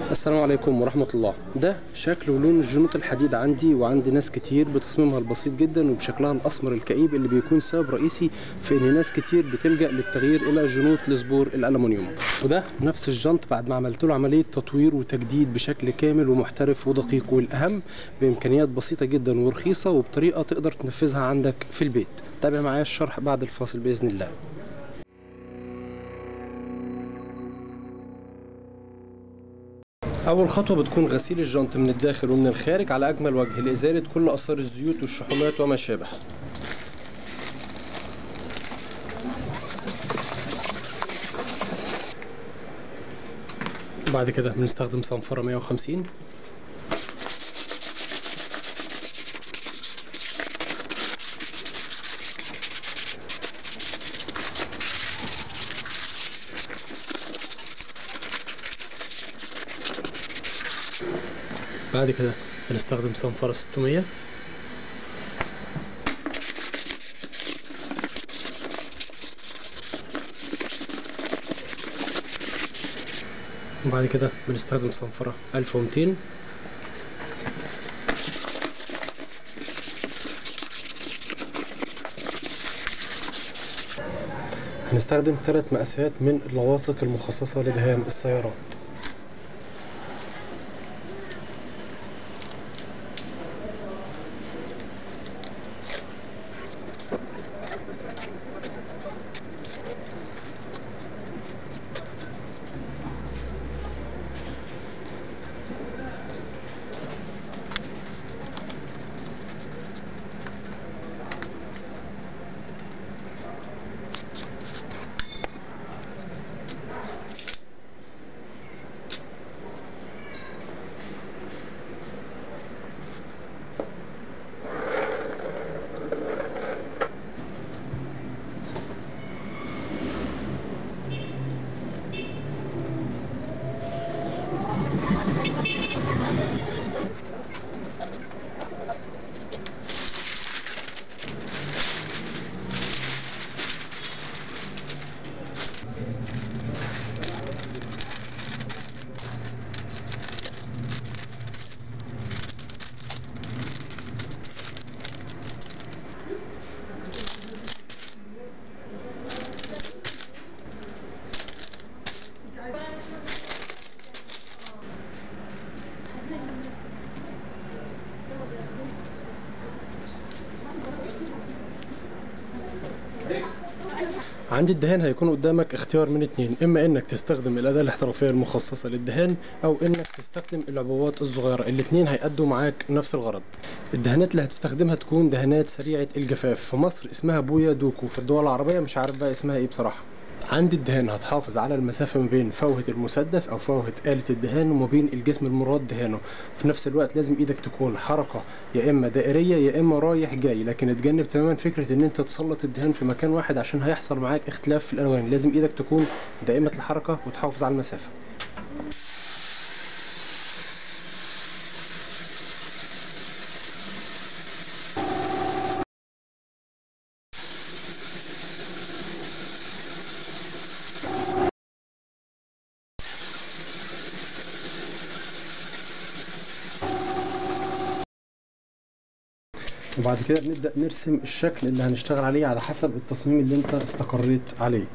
السلام عليكم ورحمة الله ده شكل ولون الجنوط الحديد عندي وعندي ناس كتير بتصميمها البسيط جدا وبشكلها الأسمر الكئيب اللي بيكون سبب رئيسي في إن ناس كتير بتلجأ للتغيير إلى جنوط لسبور الألمنيوم وده نفس الجنط بعد ما عملت له عملية تطوير وتجديد بشكل كامل ومحترف ودقيق والأهم بإمكانيات بسيطة جدا ورخيصة وبطريقة تقدر تنفذها عندك في البيت تابع معايا الشرح بعد الفاصل بإذن الله أول خطوة بتكون غسيل الجنط من الداخل ومن الخارج على أجمل وجه لإزالة كل آثار الزيوت والشحومات وما شابه بعد كده بنستخدم صنفرة 150 بعد كده بنستخدم صنفرة 600 وبعد كده بنستخدم صنفرة 1200 هنستخدم ثلاث مقاسات من اللاصق المخصصة لدهان السيارات عند الدهان هيكون قدامك اختيار من اتنين اما انك تستخدم الاداة الاحترافية المخصصة للدهان او انك تستخدم العبوات الصغيرة الاتنين هيأدوا معاك نفس الغرض الدهانات اللي هتستخدمها تكون دهانات سريعة الجفاف في مصر اسمها بويا دوكو في الدول العربية مش عارف بقى اسمها ايه بصراحة عند الدهان هتحافظ على المسافة ما بين فوهة المسدس أو فوهة آلة الدهان وما بين الجسم المراد دهانه في نفس الوقت لازم إيدك تكون حركة يا إما دائرية يا إما رايح جاي لكن اتجنب تماما فكرة إن أنت تسلط الدهان في مكان واحد عشان هيحصل معاك اختلاف في الألوان لازم إيدك تكون دائمة الحركة وتحافظ على المسافة وبعد كده بنبدأ نرسم الشكل اللي هنشتغل عليه على حسب التصميم اللي انت استقريت عليه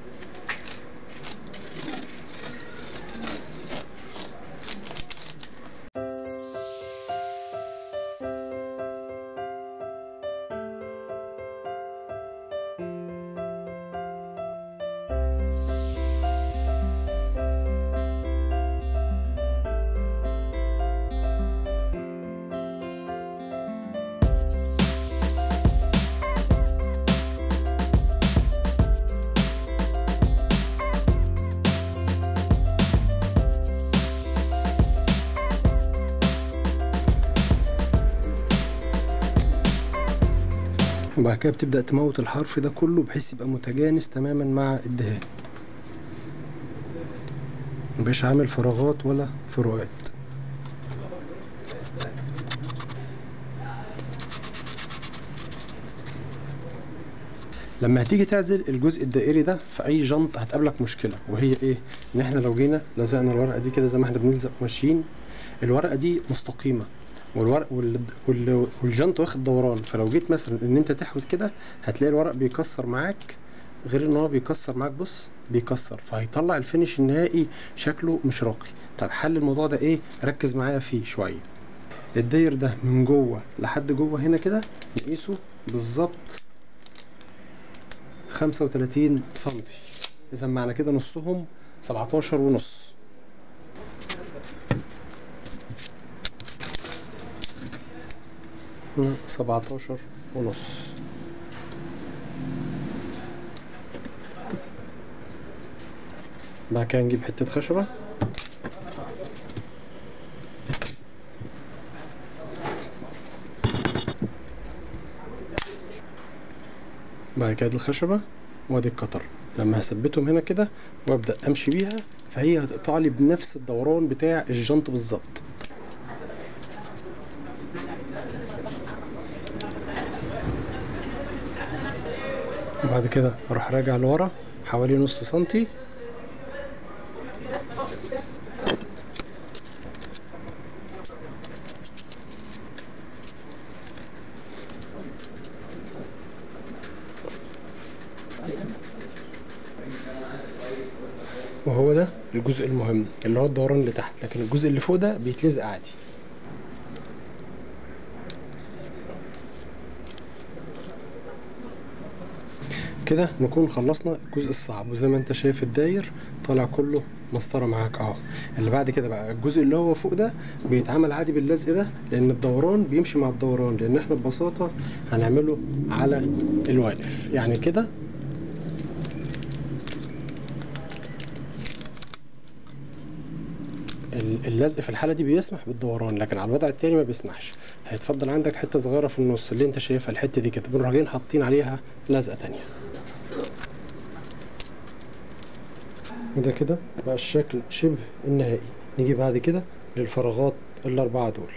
وبعد كده بتبدأ تموت الحرف ده كله بحيث يبقى متجانس تماما مع الدهان مبقاش عامل فراغات ولا فروقات لما هتيجي تعزل الجزء الدائري ده في اي جنط هتقابلك مشكله وهي ايه ان احنا لو جينا لزقنا الورقه دي كده زي ما احنا بنلزق ماشيين الورقه دي مستقيمه والورق وال... وال... والجنط واخد دوران فلو جيت مثلا ان انت تحوت كده هتلاقي الورق بيكسر معاك غير ان هو بيكسر معاك بص بيكسر فهيطلع الفينش النهائي شكله مش راقي طب حل الموضوع ده ايه ركز معايا فيه شويه الداير ده من جوه لحد جوه هنا كده نقيسه بالظبط 35 سنتي اذا معنى كده نصهم 17 ونص هنا 17 ونص بعد كده نجيب حتة خشبة بعد كده الخشبة وادي القطر لما هثبتهم هنا كده وابدأ امشي بيها فهي هتقطع لي بنفس الدوران بتاع الجنط بالظبط وبعد كده اروح راجع لورا حوالي نص سنتي وهو ده الجزء المهم اللي هو الدوران اللي تحت لكن الجزء اللي فوق ده بيتلزق عادي كده نكون خلصنا الجزء الصعب وزي ما انت شايف الداير طالع كله مسطره معاك اهو اللي بعد كده بقى الجزء اللي هو فوق ده بيتعمل عادي باللزق ده لان الدوران بيمشي مع الدوران لان احنا ببساطه هنعمله على الواقف يعني كده ال- اللزق في الحاله دي بيسمح بالدوران لكن على الوضع التاني ما بيسمحش هيتفضل عندك حته صغيره في النص اللي انت شايفها الحته دي كده بنروح جايين حاطين عليها لزقه تانية وده كده بقى الشكل شبه النهائي نيجي بعد كده للفراغات الاربعه دول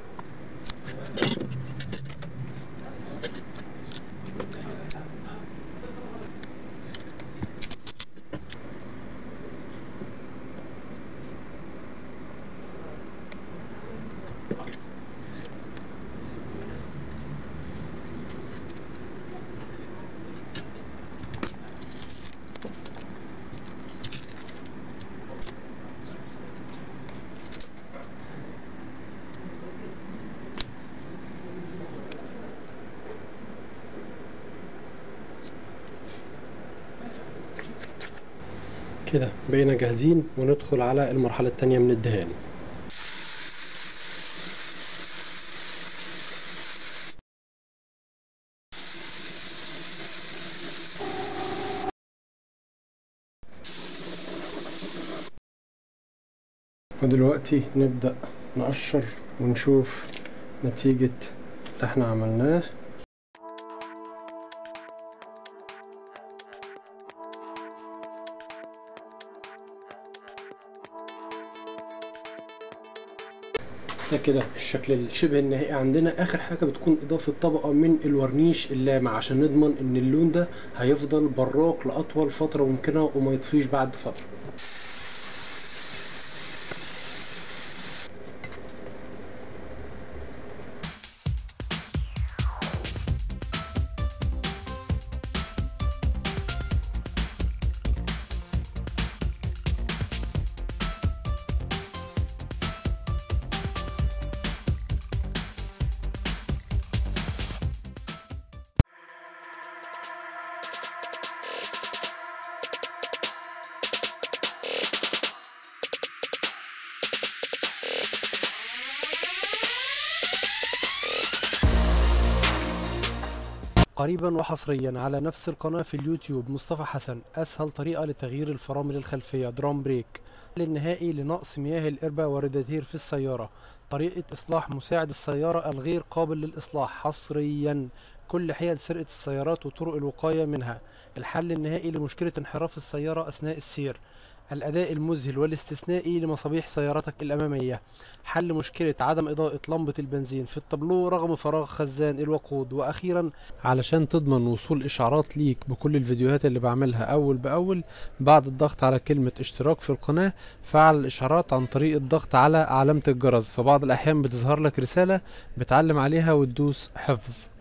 كده بقينا جاهزين وندخل على المرحله التانية من الدهان ودلوقتي نبدأ نقشر ونشوف نتيجة اللي احنا عملناه ده كده الشكل الشبه النهائي عندنا اخر حاجه بتكون اضافه طبقه من الورنيش اللامع عشان نضمن ان اللون ده هيفضل براق لاطول فتره ممكنه وما يطفيش بعد فتره قريبا وحصريا على نفس القناة في اليوتيوب مصطفى حسن أسهل طريقة لتغيير الفرامل الخلفية درام بريك للنهائي لنقص مياه الإربة والرادياتير في السيارة طريقة إصلاح مساعد السيارة الغير قابل للإصلاح حصريا كل حيل سرقة السيارات وطرق الوقاية منها الحل النهائي لمشكلة انحراف السيارة أثناء السير الأداء المذهل والاستثنائي لمصابيح سيارتك الأمامية حل مشكلة عدم إضاءة لمبة البنزين في التابلو رغم فراغ خزان الوقود وأخيرا علشان تضمن وصول إشعارات ليك بكل الفيديوهات اللي بعملها أول بأول بعد الضغط على كلمة اشتراك في القناة فعل الإشعارات عن طريق الضغط على علامة الجرس في بعض الأحيان بتظهر لك رسالة بتعلم عليها وتدوس حفظ